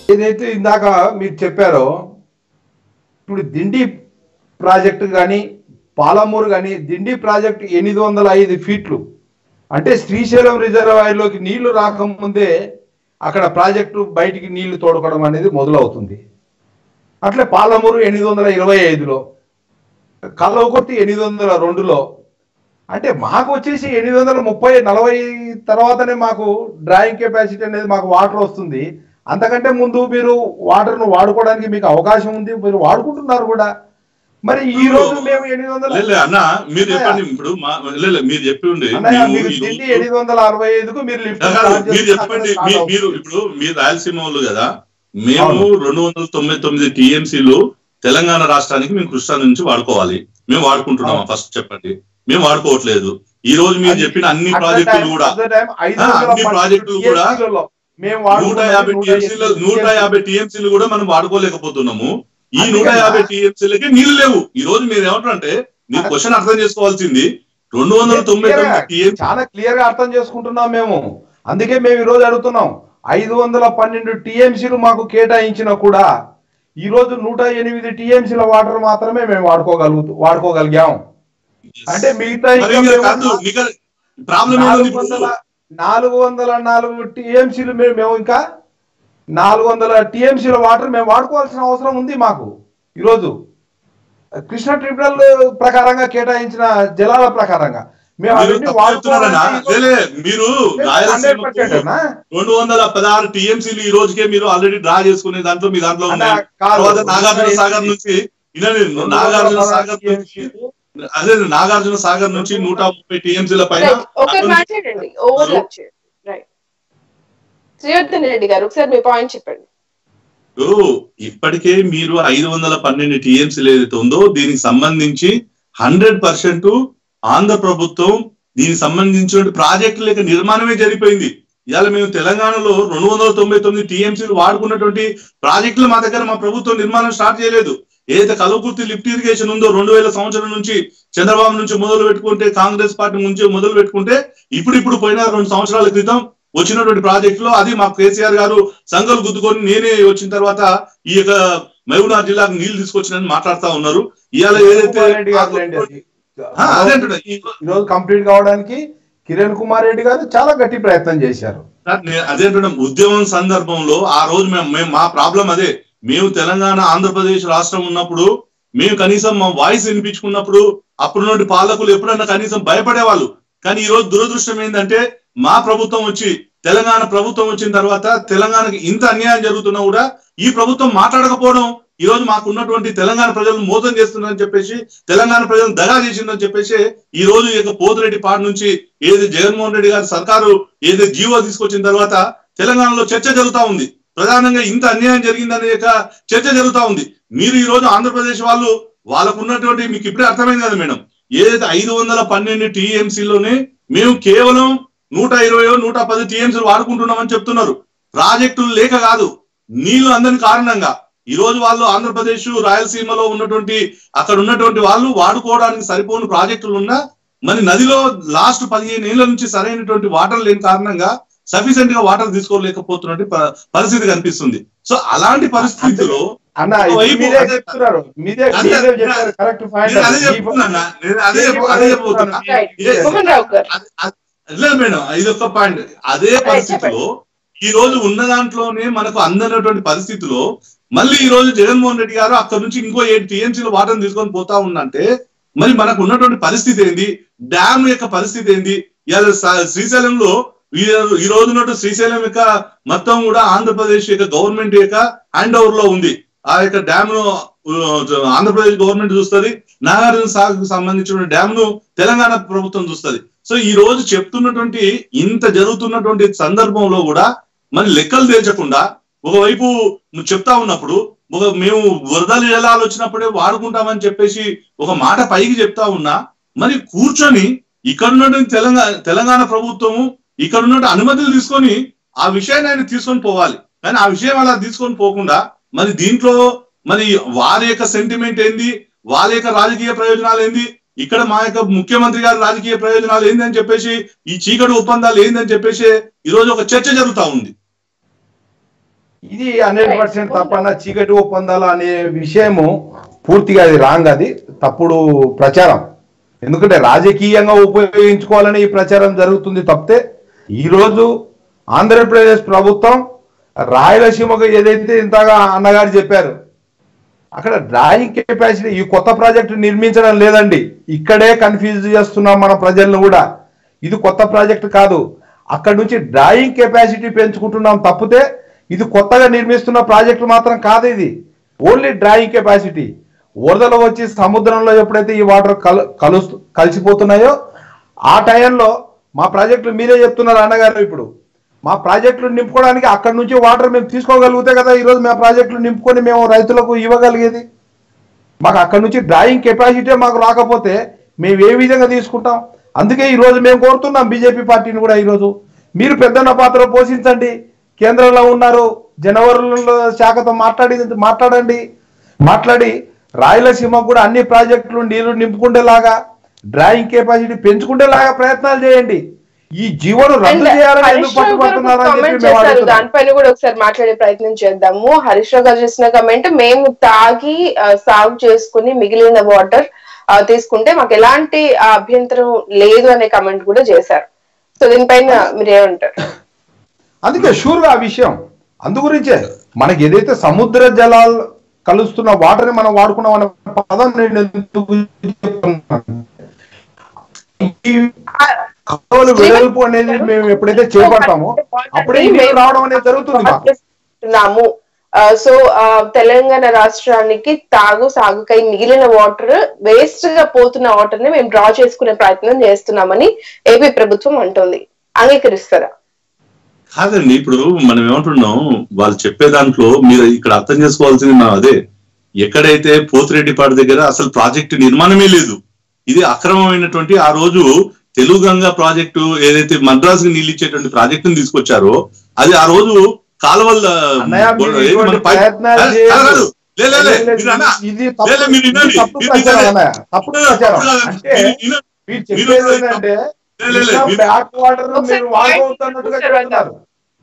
ఏదైతే ఇందాక మీరు చెప్పారో ఇప్పుడు దిండి ప్రాజెక్టు కానీ పాలమూరు కానీ దిండి ప్రాజెక్టు ఎనిమిది వందల ఐదు ఫీట్లు అంటే శ్రీశైలం రిజర్వాయర్లోకి నీళ్లు రాకముందే అక్కడ ప్రాజెక్టు బయటికి నీళ్లు తోడుకోవడం అనేది మొదలవుతుంది అట్లే పాలమూరు ఎనిమిది వందల ఇరవై ఐదులో కలవకొట్టి ఎనిమిది వందల రెండులో అంటే మాకు వచ్చేసి ఎనిమిది వందల ముప్పై నలభై తర్వాతనే మాకు డ్రాయింగ్ కెపాసిటీ అనేది మాకు వాటర్ వస్తుంది అంతకంటే ముందు మీరు వాటర్ను వాడుకోవడానికి మీకు అవకాశం ఉంది మీరు వాడుకుంటున్నారు కూడా మరి ఈ రోజు మేము ఎనిమిది వందల లేదు అన్న మీరు చెప్పండి ఇప్పుడు మా లేదు మీరు చెప్పి ఉండే అన్నయ్య మేము మీరు ఈ దిండి రోజు- ఎనిమిది వందల అరవై ఐదుకు మీరు లిఫ్ట్ కాదు, స్టార్ట్ మీరు చేస్తే చెప్పండి అక్కడ మీ- స్టార్ట్ మీరు అవుతుంది. ఇప్పుడు మీరు రాయలసీమ వాళ్ళు కదా మేము అవును. రెండు వందల తొంభై తొమ్మిది టీఎంసీలు తెలంగాణ రాష్ట్రానికి మేము కృష్ణా నుంచి వాడుకోవాలి మేము వాడుకుంటున్నామా అవును. ఫస్ట్ చెప్పండి మేము వాడుకోవట్లేదు ఈ రోజు మీరు అది- చెప్పిన అన్ని At the ప్రాజెక్టులు time- కూడా at the time ఐదు ఆ, వందల అన్ని పన్నెండు ప్రాజెక్టులు కూడా TMC లలో మేము నూట వాడుకున్నది యాభై నూట టీఎంసీలు ఎనిమిది నూట TMC. యాభై టీఎంసీలు కూడా మనం వాడుకోలేకపోతున్నాము ఈ అందుకనా? నూట యాభై టీఎంసీలకి నీళ్లు లేవు ఈ రోజు మీరు ఏమంటారంటే మీరు క్వశ్చన్ అర్థం చేసుకోవాల్సింది రెండు వందల తొంభై Clear గా, తొమ్మిది టీఎంసీ చాలా క్లియర్ గా అర్థం చేసుకుంటున్నాం మేము అందుకే మేము ఈ రోజు అడుగుతున్నాం ఐదు వందల పన్నెండు టీఎంసీలు మాకు కేటాయించినా కూడా ఈ రోజు నూట ఎనిమిది టీఎంసీల వాటర్ మాత్రమే మేము వాడుకోగలుగుతూ వాడుకోగలిగాం అంటే మిగతా మరి ఇంకా ఇంకా మేము కాదు మీకు ప్రాబ్లం ఏముంది నాలుగు ఇప్పుడు? వందల నాలుగు వందల నాలుగు టీఎంసీలు మేము మేము ఇంకా నాలుగు వందల టీఎంసీల వాటర్ మేము వాడుకోవాల్సిన అవసరం ఉంది మాకు ఈరోజు కృష్ణ ట్రిబ్యునల్ ప్రకారంగా కేటాయించిన జలాల ప్రకారంగా మేము మీరు అవన్నీ తప్పు చెప్తున్నారనా? వాడుకోవాలంటే లేలే, మీరు రాయలసీమకు 100% అన్నా? రెండు వందల పదహారు టీఎంసీలు ఈ రోజుకే మీరు ఆల్రెడీ డ్రా చేసుకునే దాంట్లో మీ దాంట్లో అన్నా, ఉన్నాయి కాదు. తర్వాత నాగార్జున సాగర్ నుంచి వినండి, నాగార్జున సాగర్ నుంచి అదే నాగార్జున సాగర్ నుంచి నూట ముప్పై టీఎంసీల పైన రైట్ ఒకరు అక్కడ నుంచి మాట్లాడండి ఓవర్లాప్ చేయండి రైట్ శ్రీవర్ధన్ రెడ్డి గారు ఒకసారి మీ పాయింట్ చెప్పండి ఇప్పుడు ఇప్పటికే మీరు ఐదు వందల పన్నెండు టీఎంసీలు ఏదైతే ఉందో దీనికి సంబంధించి హండ్రెడ్ పర్సెంట్ ఆంధ్ర ప్రభుత్వం దీనికి సంబంధించిన ప్రాజెక్టుల యొక్క నిర్మాణమే జరిగిపోయింది ఇవాళ మేము తెలంగాణలో రెండు వందల తొంభై తొమ్మిది టీఎంసీలు వాడుకున్నటువంటి ప్రాజెక్టులు మా దగ్గర మా ప్రభుత్వం నిర్మాణం స్టార్ట్ చేయలేదు ఏదైతే కలవకుర్తి లిఫ్ట్ ఇరిగేషన్ ఉందో రెండు వేల సంవత్సరం నుంచి చంద్రబాబు నుంచి మొదలు పెట్టుకుంటే కాంగ్రెస్ పార్టీ నుంచి మొదలు పెట్టుకుంటే ఇప్పుడు ఇప్పుడు పోయిన రెండు సంవత్సరాల క్రితం వచ్చినటువంటి ప్రాజెక్ట్ లో అది మా కేసీఆర్ గారు సంఘాలు గుద్దుకొని నేనే వచ్చిన తర్వాత ఈ యొక్క మహబూబ్నగర్ జిల్లాకు నీళ్లు తీసుకొచ్చినని మాట్లాడుతా ఉన్నారు ఇవాళ ఏదైతే కుమార్ రెడ్డి గారు లేండి అది. ఆ, అదే అంటున్నా. ఈ- ఈరోజు కంప్లీట్ కావడానికి కిరణ్ కుమార్ రెడ్డి గారు చాలా గట్టి ప్రయత్నం చేశారు సార్, నేను అదే అంటున్నాం ఉద్యమం సందర్భంలో ఆ రోజు మేము మేము మా ప్రాబ్లం అదే మేము తెలంగాణ ఆంధ్రప్రదేశ్ రాష్ట్రం ఉన్నప్పుడు మేము కనీసం మా వాయిస్ వినిపించుకున్నప్పుడు అప్పుడున్నటువంటి పాలకులు ఎప్పుడన్నా కనీసం భయపడేవాళ్ళు కానీ ఈ రోజు దురదృష్టం ఏంటంటే మా ప్రభుత్వం వచ్చి తెలంగాణ ప్రభుత్వం వచ్చిన తర్వాత తెలంగాణకి ఇంత అన్యాయం జరుగుతున్నా కూడా ఈ ప్రభుత్వం మాట్లాడకపోవడం ఈ రోజు మాకు ఉన్నటువంటి తెలంగాణ ప్రజలను మోసం చేస్తుందని చెప్పేసి తెలంగాణ ప్రజలను దగా చేసిందని చెప్పేసి ఈ రోజు ఈ యొక్క పోతిరెడ్డి పాడు నుంచి ఏది జగన్మోహన్ రెడ్డి గారి సర్కారు ఏది జీవో తీసుకొచ్చిన తర్వాత తెలంగాణలో చర్చ జరుగుతా ఉంది ప్రధానంగా ఇంత అన్యాయం జరిగిందనే యొక్క చర్చ జరుగుతా ఉంది మీరు ఈ రోజు ఆంధ్రప్రదేశ్ వాళ్ళు వాళ్ళకు ఉన్నటువంటి మీకు ఇప్పుడే అర్థమైంది కదా మేడం ఏదైతే ఐదు వందల పన్నెండు టీఎంసీలోనే మేము కేవలం నూట ఇరవై నూట పది టీఎంసీలు వాడుకుంటున్నామని చెప్తున్నారు ప్రాజెక్టులు లేక కాదు నీళ్లు అందని కారణంగా ఈ రోజు వాళ్ళు ఆంధ్రప్రదేశ్ రాయలసీమలో ఉన్నటువంటి అక్కడ ఉన్నటువంటి వాళ్ళు వాడుకోవడానికి సరిపోని ప్రాజెక్టులు ఉన్నా మరి నదిలో లాస్ట్ పదిహేను ఏళ్ల నుంచి సరైనటువంటి వాటర్ లేని కారణంగా సఫిషియెంట్ గా వాటర్ తీసుకోలేకపోతున్నటువంటి ప- పరిస్థితి కనిపిస్తుంది సో అలాంటి పరిస్థితిలో అన్న ఇది వైపు మీరే అదే- చెప్తున్నారు మీరే అదే- మీరే చెప్పారు కరెక్ట్ నేను అదే చెప్తున్నా నేను అదే చెప్ప- అదే చెప్తున్నా Right. ఏ- మోహన్ రావు గారు అది- అది- లేదు మేడం ఇది ఒక పాయింట్ అదే పరిస్థితిలో ఈ రోజు ఉన్న దాంట్లోనే మనకు అందనటువంటి పరిస్థితిలో మళ్ళీ ఈ రోజు జగన్మోహన్ రెడ్డి గారు అక్కడ నుంచి ఇంకో ఏడు టీఎంసీలు వాటర్ తీసుకొని పోతా ఉందంటే మరి మనకు ఉన్నటువంటి పరిస్థితి ఏంది డ్యామ్ యొక్క పరిస్థితి ఏంది ఇవాళ స- శ్రీశైలంలో ఈ ఈ రోజు ఉన్నటువంటి శ్రీశైలం యొక్క మొత్తం కూడా ఆంధ్రప్రదేశ్ యొక్క గవర్నమెంట్ యొక్క హ్యాండ్ ఓవర్ లో ఉంది ఆ యొక్క డ్యామ్ ను ఆ, ఆంధ్రప్రదేశ్ గవర్నమెంట్ చూస్తుంది నాగార్జున సాగర్ సంబంధించిన డ్యామ్ ను తెలంగాణ ప్రభుత్వం చూస్తుంది సో ఈ రోజు చెప్తున్నటువంటి ఇంత జరుగుతున్నటువంటి సందర్భంలో కూడా మరి లెక్కలు తేల్చకుండా ఒకవైపు నువ్వు చెప్తా ఉన్నప్పుడు ఒక మేము వరద జలాలు వచ్చినప్పుడే వాడుకుంటామని చెప్పేసి ఒక మాట పైకి చెప్తా ఉన్నా మరి కూర్చొని ఇక్కడ ఉన్నటువంటి తెలంగాణ తెలంగాణ ప్రభుత్వము ఇక్కడ ఉన్నటువంటి అనుమతులు తీసుకొని ఆ విషయాన్ని ఆయన తీసుకొని పోవాలి కానీ ఆ విషయం అలా తీసుకొని పోకుండా మరి దీంట్లో మరి వారి యొక్క సెంటిమెంట్ ఏంది వాళ్ళ యొక్క రాజకీయ ప్రయోజనాలు ఏంది ఇక్కడ మా యొక్క ముఖ్యమంత్రి గారి రాజకీయ ప్రయోజనాలు ఏంది అని చెప్పేసి ఈ చీకటి ఒప్పందాలు ఏంది అని చెప్పేసి ఈ రోజు ఒక చర్చ జరుగుతా ఉంది ఇది హండ్రెడ్ పర్సెంట్ తప్పన్న చీకటి ఒప్పందాలు అనే విషయము పూర్తిగా అది రాంగ్ అది తప్పుడు ప్రచారం ఎందుకంటే రాజకీయంగా ఉపయోగించుకోవాలని ఈ ప్రచారం జరుగుతుంది తప్పితే ఈరోజు ఆంధ్రప్రదేశ్ ప్రభుత్వం రాయలసీమకు ఏదైతే ఇంతగా అన్నగారు చెప్పారు అక్కడ డ్రాయింగ్ కెపాసిటీ ఈ కొత్త ప్రాజెక్టు నిర్మించడం లేదండి ఇక్కడే కన్ఫ్యూజ్ చేస్తున్నాం మన ప్రజలను కూడా ఇది కొత్త ప్రాజెక్ట్ కాదు అక్కడ నుంచి డ్రాయింగ్ కెపాసిటీ పెంచుకుంటున్నాం తప్పితే ఇది కొత్తగా నిర్మిస్తున్న ప్రాజెక్టు మాత్రం కాదు ఇది ఓన్లీ డ్రాయింగ్ కెపాసిటీ వరదలు వచ్చి సముద్రంలో ఎప్పుడైతే ఈ వాటర్ కలు కలు కలిసిపోతున్నాయో ఆ టైంలో మా ప్రాజెక్టులు మీరే చెప్తున్నారు అన్నగారు ఇప్పుడు మా ప్రాజెక్టులు నింపుకోవడానికి అక్కడ నుంచి వాటర్ మేము తీసుకోగలిగితే కదా ఈరోజు మా ప్రాజెక్టులు నింపుకొని మేము రైతులకు ఇవ్వగలిగేది మాకు అక్కడ నుంచి డ్రాయింగ్ కెపాసిటీ మాకు రాకపోతే మేము ఏ విధంగా తీసుకుంటాం అందుకే ఈ రోజు మేము కోరుతున్నాం బీజేపీ పార్టీని కూడా ఈరోజు మీరు పెద్దన్న పాత్ర పోషించండి కేంద్రంలో ఉన్నారు జనవరుల శాఖతో మాట్లాడి మాట్లాడండి మాట్లాడి రాయలసీమకు కూడా అన్ని ప్రాజెక్టులు నీళ్లు నింపుకుండేలాగా డ్రాయింగ్ కెపాసిటీ పెంచుకుండేలాగా ప్రయత్నాలు చేయండి ఈ జీవోను రద్దు అండ్ చేయాలని హరీష్ ఎందుకు రావు గారు పట్టుబడుతున్నారని చెప్పి కామెంట్ మేము చేశారు అడుగుతున్నాం. దానిపైన కూడా ఒకసారి మాట్లాడే ప్రయత్నం చేద్దాము హరీష్ రావు గారు చేసిన కమెంట్ మేము తాగి ఆ, సాగు చేసుకుని మిగిలిన వాటర్ తీసుకుంటే మాకు ఎలాంటి ఆ, అభ్యంతరం లేదు అనే కమెంట్ కూడా చేశారు సో దీనిపైన మీరేమంటారు అందుకే షూర్గా ఆ విషయం అందు గురించే మనకి ఏదైతే సముద్ర జలాలు కలుస్తున్న వాటర్ ని మనం వాడుకున్నాం అనే పదం నేను ఎందుకు చెప్తున్నాను? ఈ కాలువలు వెడల్పు అనేది మేము ఎప్పుడైతే చేపడతామో అప్పుడే ఈ నీళ్ళు రావడం అనేది జరుగుతుంది మాకు చేస్తున్నాము సో తెలంగాణ రాష్ట్రానికి తాగు సాగుకై మిగిలిన వాటర్ వేస్ట్ గా పోతున్న వాటర్ ని మేము డ్రా చేసుకునే ప్రయత్నం చేస్తున్నామని ఏపీ ప్రభుత్వం అంటుంది అంగీకరిస్తారా కాదండి ఇప్పుడు మనం ఏమంటున్నాం వాళ్ళు చెప్పే దాంట్లో మీరు ఇక్కడ అర్థం చేసుకోవాల్సింది మనం అదే ఎక్కడైతే పోతిరెడ్డిపాడు దగ్గర అసలు ప్రాజెక్టు నిర్మాణమే లేదు ఇది అక్రమమైనటువంటి ఆ రోజు తెలుగు గంగా ప్రాజెక్టు ఏదైతే మద్రాసుకి నీళ్ళు ఇచ్చేటువంటి ప్రాజెక్టును తీసుకొచ్చారో అది ఆ రోజు కాలువల అన్నయ్య, మీరు ఏది మన ఇటువంటి పై- ప్రయత్నాలు కాదు, చేయొద్దు. కాదు. లే, లే, లే, లేదు, మీరు అన్నా. ఇది లే, తప్పు లే, మీరు ఇది వినండి. తప్పు మీరు ప్రచారం వినండి. అన్నయ్య. తప్పు తప్పు ప్రచారం కాదు. అంటే మీరు వినండి. మీరు మీరు చెప్పేది వినండి. ఏంటంటే లే, లే, లే, మీరు- బ్యాక్ వాటర్ ఒకసారి మీరు వాడవద్దన్నట్టుగా point చెప్తున్నారు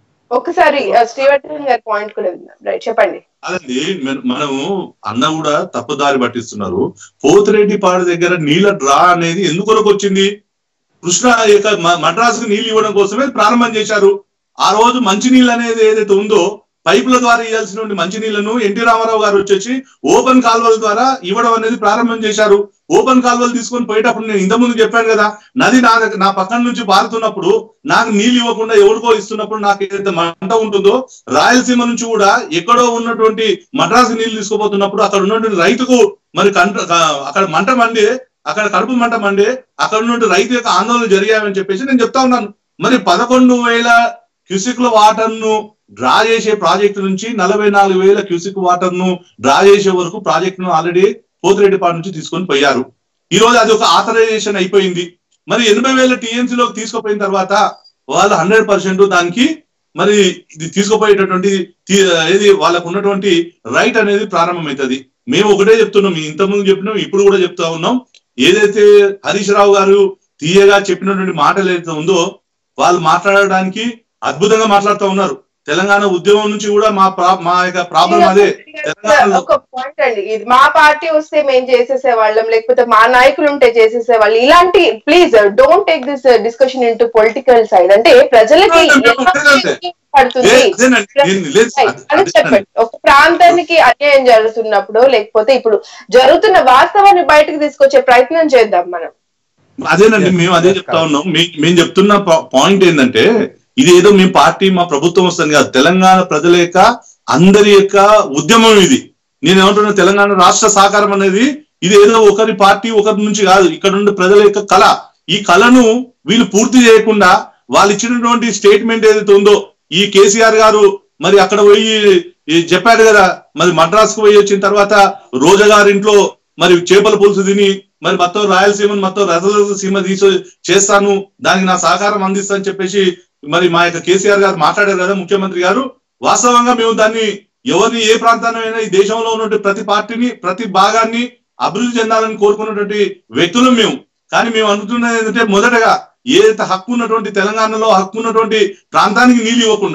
ఒకసారి ఆ, శ్రీవర్ధన్ గారి పాయింట్ కూడా విందాం రైట్ చెప్పండి అదండి మన- మనము అన్న కూడా తప్పుదారి పట్టిస్తున్నారు పోతిరెడ్డి పాడు దగ్గర నీళ్ళ డ్రా అనేది ఎందుకొరకు వచ్చింది కృష్ణ యొక్క మ- మద్రాసుకు నీళ్లు ఇవ్వడం కోసమే ప్రారంభం చేశారు ఆ రోజు మంచి నీళ్ళు అనేది ఏదైతే ఉందో పైపుల ద్వారా ఇవ్వాల్సిన మంచి నీళ్లను ఎన్టీ రామారావు గారు వచ్చేసి ఓపెన్ కాల్వల ద్వారా ఇవ్వడం అనేది ప్రారంభం చేశారు ఓపెన్ కాల్వలు తీసుకొని పోయేటప్పుడు నేను ఇంతకుముందు చెప్పాను కదా నది నా దగ్గర నా పక్కన నుంచి పారుతున్నప్పుడు నాకు నీళ్లు ఇవ్వకుండా ఎవరికో ఇస్తున్నప్పుడు నాకు ఏదైతే మంట ఉంటుందో రాయలసీమ నుంచి కూడా ఎక్కడో ఉన్నటువంటి మద్రాసు నీళ్లు తీసుకుపోతున్నప్పుడు అక్కడ ఉన్నటువంటి రైతుకు మరి కంట క- అక్కడ మంట మండి అక్కడ కడుపు మంట మండి అక్కడ ఉన్నటువంటి రైతు యొక్క ఆందోళన జరిగాయని చెప్పేసి నేను చెప్తా ఉన్నాను మరి పదకొండు వేల క్యూసిక్ల వాటర్ ను డ్రా చేసే ప్రాజెక్టు నుంచి నలభై నాలుగు వేల క్యూసిక్ వాటర్ ను డ్రా చేసే వరకు ప్రాజెక్ట్ ను ఆల్రెడీ పోతిరెడ్డిపాడు నుంచి తీసుకొని పోయారు ఈ రోజు అది ఒక ఆథరైజేషన్ అయిపోయింది మరి ఎనభై వేల TMC లోకి తీసుకుపోయిన తర్వాత వాళ్ళు హండ్రెడ్ పర్సెంట్ దానికి మరి ఇది తీసుకుపోయేటటువంటి తీ- ఏది వాళ్ళకు ఉన్నటువంటి రైట్ అనేది ప్రారంభమవుతుంది మేము ఒకటే చెప్తున్నాం మీ ఇంతకుముందు చెప్పినాం ఇప్పుడు కూడా చెప్తా ఉన్నాం ఏదైతే హరీష్ రావు గారు తీయగా చెప్పినటువంటి మాటలు ఏదైతే ఉందో వాళ్ళు మాట్లాడడానికి అద్భుతంగా మాట్లాడుతూ ఉన్నారు తెలంగాణ ఉద్యమం నుంచి కూడా మా ప్రా- మా యొక్క ప్రాబ్లం అదే తెలంగాణలో ఒక పాయింట్ అండి ఇది మా పార్టీ వస్తే మేము చేసేసే వాళ్ళం లేకపోతే మా నాయకులు ఉంటే చేసేసే వాళ్ళు ఇలాంటి please don't take this discussion in political side అంటే ప్రజలకి No, no, no, ఎలా no, no, no. పడుతుంది లే- అదేనండి, నేను- లేదు, Right. అదే- అని అదేనండి. చెప్పండి ఒక ప్రాంతానికి అన్యాయం జరుగుతున్నప్పుడు లేకపోతే ఇప్పుడు జరుగుతున్న వాస్తవాన్ని బయటకు తీసుకొచ్చే ప్రయత్నం చేద్దాం మనం అదేనండి Yes, మేము అదే yes, చెప్తా correct. ఉన్నాం మీ- మేము చెప్తున్న పాయింట్ ఏంటంటే ఇది ఏదో మీ పార్టీ మా ప్రభుత్వం వస్తుంది కాదు తెలంగాణ ప్రజల యొక్క అందరి యొక్క ఉద్యమం ఇది నేను ఏమంటున్నా తెలంగాణ రాష్ట్ర సహకారం అనేది ఇది ఏదో ఒకరి పార్టీ ఒకరి నుంచి కాదు ఇక్కడ నుండి ప్రజల యొక్క కళ ఈ కళను వీళ్ళు పూర్తి చేయకుండా వాళ్ళు ఇచ్చినటువంటి స్టేట్మెంట్ ఏదైతే ఉందో ఈ కేసీఆర్ గారు మరి అక్కడ పోయి ఈ చెప్పాడు కదా మరి మద్రాసుకు పోయి వచ్చిన తర్వాత రోజా గారింట్లో మరి చేపల పులుసు తిని మరి మొత్తం రాయలసీమను మొత్తం రథసీమ తీసి చేస్తాను దానికి నా సహకారం అందిస్తాను చెప్పేసి మరి మా యొక్క కేసీఆర్ గారు మాట్లాడారు కదా ముఖ్యమంత్రి గారు వాస్తవంగా మేము దాన్ని ఎవరిని ఏ ప్రాంతాన్నైనా ఈ దేశంలో ఉన్నటువంటి ప్రతి పార్టీని ప్రతి భాగాన్ని అభివృద్ధి చెందాలని కోరుకున్నటువంటి వ్యక్తులు మేము కానీ మేము అనుకున్నది ఏంటంటే మొదటగా ఏదైతే హక్కు ఉన్నటువంటి తెలంగాణలో హక్కు ఉన్నటువంటి ప్రాంతానికి నీళ్ళు ఇవ్వకుండా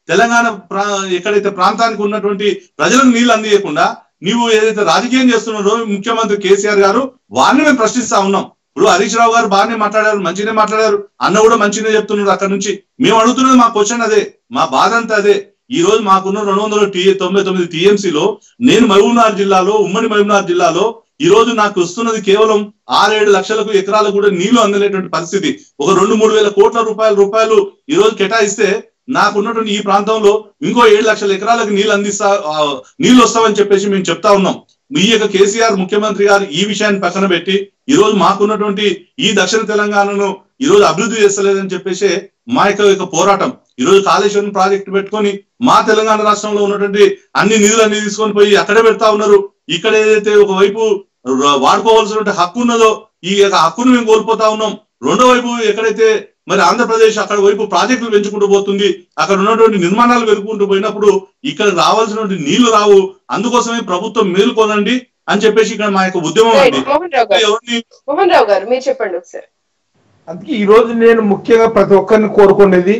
తెలంగాణ ప్రా ఎక్కడైతే ప్రాంతానికి ఉన్నటువంటి ప్రజలకు నీళ్లు అందియకుండా నీవు ఏదైతే రాజకీయం చేస్తున్నారో ముఖ్యమంత్రి కేసీఆర్ గారు వారిని మేము ప్రశ్నిస్తా ఉన్నాం ఇప్పుడు హరీష్ రావు గారు బాగానే మాట్లాడారు మంచిగానే మాట్లాడారు అన్న కూడా మంచిగానే చెప్తున్నారు అక్కడ నుంచి మేము అడుగుతున్నది మా క్వశ్చన్ అదే మా బాధ అంతా అదే ఈ రోజు మాకున్న రెండు వందల టీ తొంభై తొమ్మిది టీఎంసీలో నేను మహబూబ్నగర్ జిల్లాలో ఉమ్మడి మహబూబ్నగర్ జిల్లాలో ఈ రోజు నాకు వస్తున్నది కేవలం ఆరేడు లక్షలకు ఎకరాలకు కూడా నీళ్లు అందలేటువంటి పరిస్థితి ఒక రెండు మూడు వేల కోట్ల రూపాయల రూపాయలు ఈ రోజు కేటాయిస్తే నాకున్నటువంటి ఈ ప్రాంతంలో ఇంకో ఏడు లక్షల ఎకరాలకు నీళ్లు అందిస్తా ఆ, నీళ్లు వస్తామని చెప్పేసి మేము చెప్తా ఉన్నాం ఈ యొక్క కేసీఆర్ ముఖ్యమంత్రి గారు ఈ విషయాన్ని పక్కన పెట్టి ఈ రోజు మాకున్నటువంటి ఈ దక్షిణ తెలంగాణను ఈ రోజు అభివృద్ధి చేస్తలేదని చెప్పేసి మా యొక్క యొక్క పోరాటం ఈ రోజు కాళేశ్వరం ప్రాజెక్టు పెట్టుకొని మా తెలంగాణ రాష్ట్రంలో ఉన్నటువంటి అన్ని నిధులన్నీ తీసుకొని పోయి అక్కడే పెడతా ఉన్నారు ఇక్కడ ఏదైతే ఒకవైపు ర- వాడుకోవాల్సిన హక్కు ఉన్నదో ఈ యొక్క హక్కును మేము కోల్పోతా ఉన్నాం రెండో వైపు ఎక్కడైతే మరి ఆంధ్రప్రదేశ్ అక్కడ వైపు ప్రాజెక్టులు పెంచుకుంటూ పోతుంది అక్కడ ఉన్నటువంటి నిర్మాణాలు పెరుగుకుంటూ పోయినప్పుడు ఇక్కడ రావాల్సినటువంటి నీళ్లు రావు అందుకోసమే ప్రభుత్వం మేలుకోనండి అని చెప్పేసి ఇక్కడ మా యొక్క ఉద్యమం రైట్ అండి మోహన్ రావు గారు ఎవరిని మోహన్ రావు గారు మీరు చెప్పండి ఒకసారి అందుకే ఈ రోజు నేను ముఖ్యంగా ప్రతి ఒక్కరిని కోరుకునేది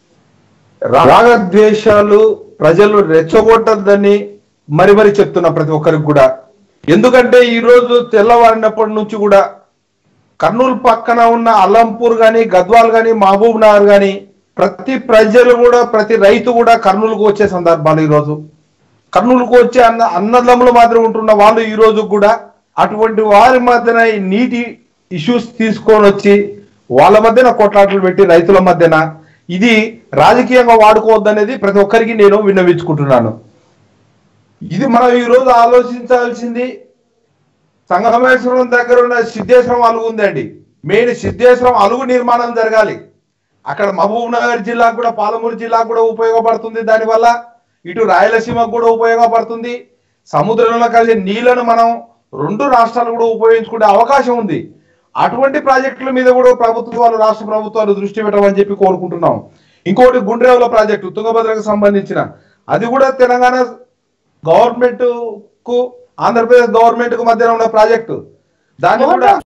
రాగద్వేషాలు ప్రజలు రెచ్చగొట్టద్దని మరి మరి చెప్తున్నా ప్రతి ఒక్కరికి కూడా ఎందుకంటే ఈ రోజు తెల్లవారినప్పటి నుంచి కూడా కర్నూలు పక్కన ఉన్న అల్లంపూర్ గాని గద్వాల్ గాని మహబూబ్ నగర్ గాని ప్రతి ప్రజలు కూడా ప్రతి రైతు కూడా కర్నూలుకు వచ్చే సందర్భాలు ఈ రోజు కర్నూలుకు వచ్చే అన్న అన్నదమ్ముల మాదిరి ఉంటున్న వాళ్ళు ఈ రోజు కూడా అటువంటి వారి మధ్యన ఈ నీటి ఇష్యూస్ తీసుకొని వచ్చి వాళ్ళ మధ్యన కొట్లాటలు పెట్టి రైతుల మధ్యన ఇది రాజకీయంగా వాడుకోవద్దనేది ప్రతి ఒక్కరికి నేను విన్నవించుకుంటున్నాను ఇది మనం ఈ రోజు ఆలోచించాల్సింది సంగమేశ్వరం దగ్గర ఉన్న సిద్ధేశ్వరం అలుగు ఉందండి మెయిన్ సిద్ధేశ్వరం అలుగు నిర్మాణం జరగాలి అక్కడ మహబూబ్ నగర్ జిల్లాకు కూడా పాలమూరు జిల్లాకు కూడా ఉపయోగపడుతుంది దానివల్ల ఇటు రాయలసీమకు కూడా ఉపయోగపడుతుంది సముద్రంలో కలిసి నీళ్లను మనం రెండు రాష్ట్రాలు కూడా ఉపయోగించుకునే అవకాశం ఉంది అటువంటి ప్రాజెక్టుల మీద కూడా ప్రభుత్వాలు రాష్ట్ర ప్రభుత్వాలు దృష్టి పెట్టమని చెప్పి కోరుకుంటున్నాం ఇంకోటి గుండ్రేవుల ప్రాజెక్టు తుంగభద్రకు సంబంధించిన అది కూడా తెలంగాణ గవర్నమెంట్ కు ఆంధ్రప్రదేశ్ గవర్నమెంట్ కు మధ్యన ఉన్న ప్రాజెక్టు దాన్ని కూడా